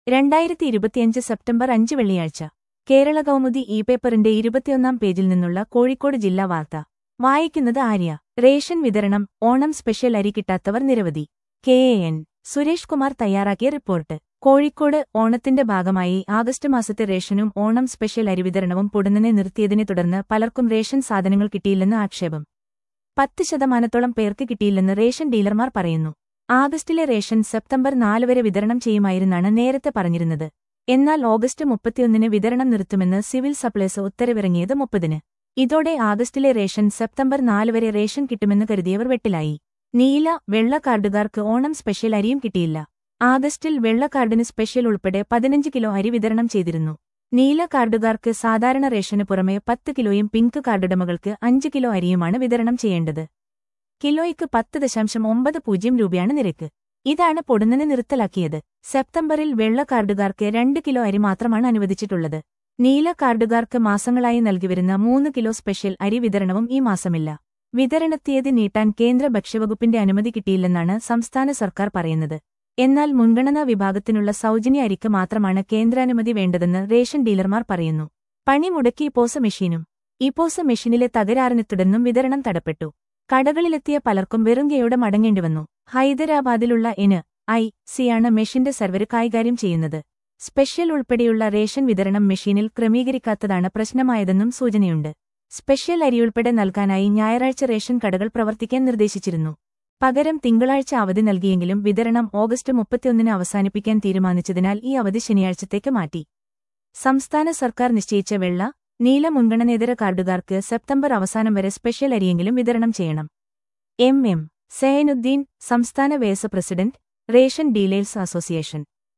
രണ്ടായിരത്തി ഇരുപത്തിയഞ്ച് സെപ്റ്റംബർ അഞ്ച് വെള്ളിയാഴ്ച കേരള കൗമുദി ഇ പേപ്പറിന്റെ ഇരുപത്തിയൊന്നാം പേജിൽ നിന്നുള്ള കോഴിക്കോട് ജില്ലാ വാർത്ത വായിക്കുന്നത് ആര്യ റേഷൻ വിതരണം ഓണം സ്പെഷ്യൽ അരി കിട്ടാത്തവർ നിരവധി K A N Suresh Kumar തയ്യാറാക്കിയ റിപ്പോർട്ട് കോഴിക്കോട് ഓണത്തിന്റെ ഭാഗമായി ആഗസ്റ്റ് മാസത്തെ റേഷനും ഓണം സ്പെഷ്യൽ അരി വിതരണവും പൊടുന്നനെ നിർത്തിയതിനെ തുടർന്ന് പലർക്കും റേഷൻ സാധനങ്ങൾ കിട്ടിയില്ലെന്ന് ആക്ഷേപം പത്ത് ശതമാനത്തോളം പേർക്ക് കിട്ടിയില്ലെന്ന് റേഷൻ ഡീലർമാർ പറയുന്നു ആഗസ്റ്റിലെ റേഷൻ സെപ്റ്റംബർ നാല് വരെ വിതരണം ചെയ്യുമായിരുന്നാണ് നേരത്തെ പറഞ്ഞിരുന്നത് എന്നാൽ ഓഗസ്റ്റ് മുപ്പത്തിയൊന്നിന് വിതരണം നിർത്തുമെന്ന് സിവിൽ സപ്ലൈസ് ഉത്തരവിറങ്ങിയത് മുപ്പതിന് ഇതോടെ ആഗസ്റ്റിലെ റേഷൻ സെപ്റ്റംബർ നാല് വരെ റേഷൻ കിട്ടുമെന്ന് കരുതിയവർ വെട്ടിലായി നീല വെള്ള കാർഡുകാർക്ക് ഓണം സ്പെഷ്യൽ അരിയും കിട്ടിയില്ല ആഗസ്റ്റിൽ വെള്ള കാർഡിന് സ്പെഷ്യൽ ഉൾപ്പെടെ പതിനഞ്ച് കിലോ അരി വിതരണം ചെയ്തിരുന്നു നീല കാർഡുകാർക്ക് സാധാരണ റേഷന് പുറമെ പത്ത് കിലോയും പിങ്ക് കാർഡുടമകൾക്ക് അഞ്ച് കിലോ അരിയുമാണ് വിതരണം ചെയ്യേണ്ടത് കിലോയ്ക്ക് പത്ത് ദശാംശം ഒമ്പത് പൂജ്യം രൂപയാണ് നിരക്ക് ഇതാണ് പൊടുന്നനെ നിർത്തലാക്കിയത് സെപ്റ്റംബറിൽ വെള്ള കാർഡുകാർക്ക് രണ്ട് കിലോ അരി മാത്രമാണ് അനുവദിച്ചിട്ടുള്ളത് നീല കാർഡുകാർക്ക് മാസങ്ങളായി നൽകിവരുന്ന മൂന്ന് കിലോ സ്പെഷ്യൽ അരി വിതരണവും ഈ മാസമില്ല വിതരണത്തീയതി നീട്ടാൻ കേന്ദ്ര ഭക്ഷ്യവകുപ്പിന്റെ അനുമതി കിട്ടിയില്ലെന്നാണ് സംസ്ഥാന സർക്കാർ പറയുന്നത് എന്നാൽ മുൻഗണനാ വിഭാഗത്തിനുള്ള സൗജന്യ അരിക്ക് മാത്രമാണ് കേന്ദ്രാനുമതി വേണ്ടതെന്ന് റേഷൻ ഡീലർമാർ പറയുന്നു പണി മുടക്കി ഇപ്പോസ മെഷീനും ഇപ്പോസ മെഷീനിലെ തകരാറിനെ തുടർന്നും വിതരണം തടപ്പെട്ടു കടകളിലെത്തിയ പലർക്കും വെറുങ്കയോടെ മടങ്ങേണ്ടിവന്നു ഹൈദരാബാദിലുള്ള എന് ഐ സിയാണ് മെഷീന്റെ സെർവർ കൈകാര്യം ചെയ്യുന്നത് സ്പെഷ്യൽ ഉൾപ്പെടെയുള്ള റേഷൻ വിതരണം മെഷീനിൽ ക്രമീകരിക്കാത്തതാണ് പ്രശ്നമായതെന്നും സൂചനയുണ്ട് സ്പെഷ്യൽ അരിയുൾപ്പെടെ നൽകാനായി ഞായറാഴ്ച റേഷൻ കടകൾ പ്രവർത്തിക്കാൻ നിർദ്ദേശിച്ചിരുന്നു പകരം തിങ്കളാഴ്ച അവധി നൽകിയെങ്കിലും വിതരണം ഓഗസ്റ്റ് മുപ്പത്തിയൊന്നിന് അവസാനിപ്പിക്കാൻ തീരുമാനിച്ചതിനാൽ ഈ അവധി ശനിയാഴ്ചത്തേക്ക് മാറ്റി സംസ്ഥാന സർക്കാർ നിശ്ചയിച്ച വെള്ള നീല മുൻഗണനേതര കാർഡുകാർക്ക് സെപ്റ്റംബർ അവസാനം വരെ സ്പെഷ്യൽ അരിയെങ്കിലും വിതരണം ചെയ്യണം എം എം സൈനുദ്ദീൻ സംസ്ഥാന vice president ration dealers association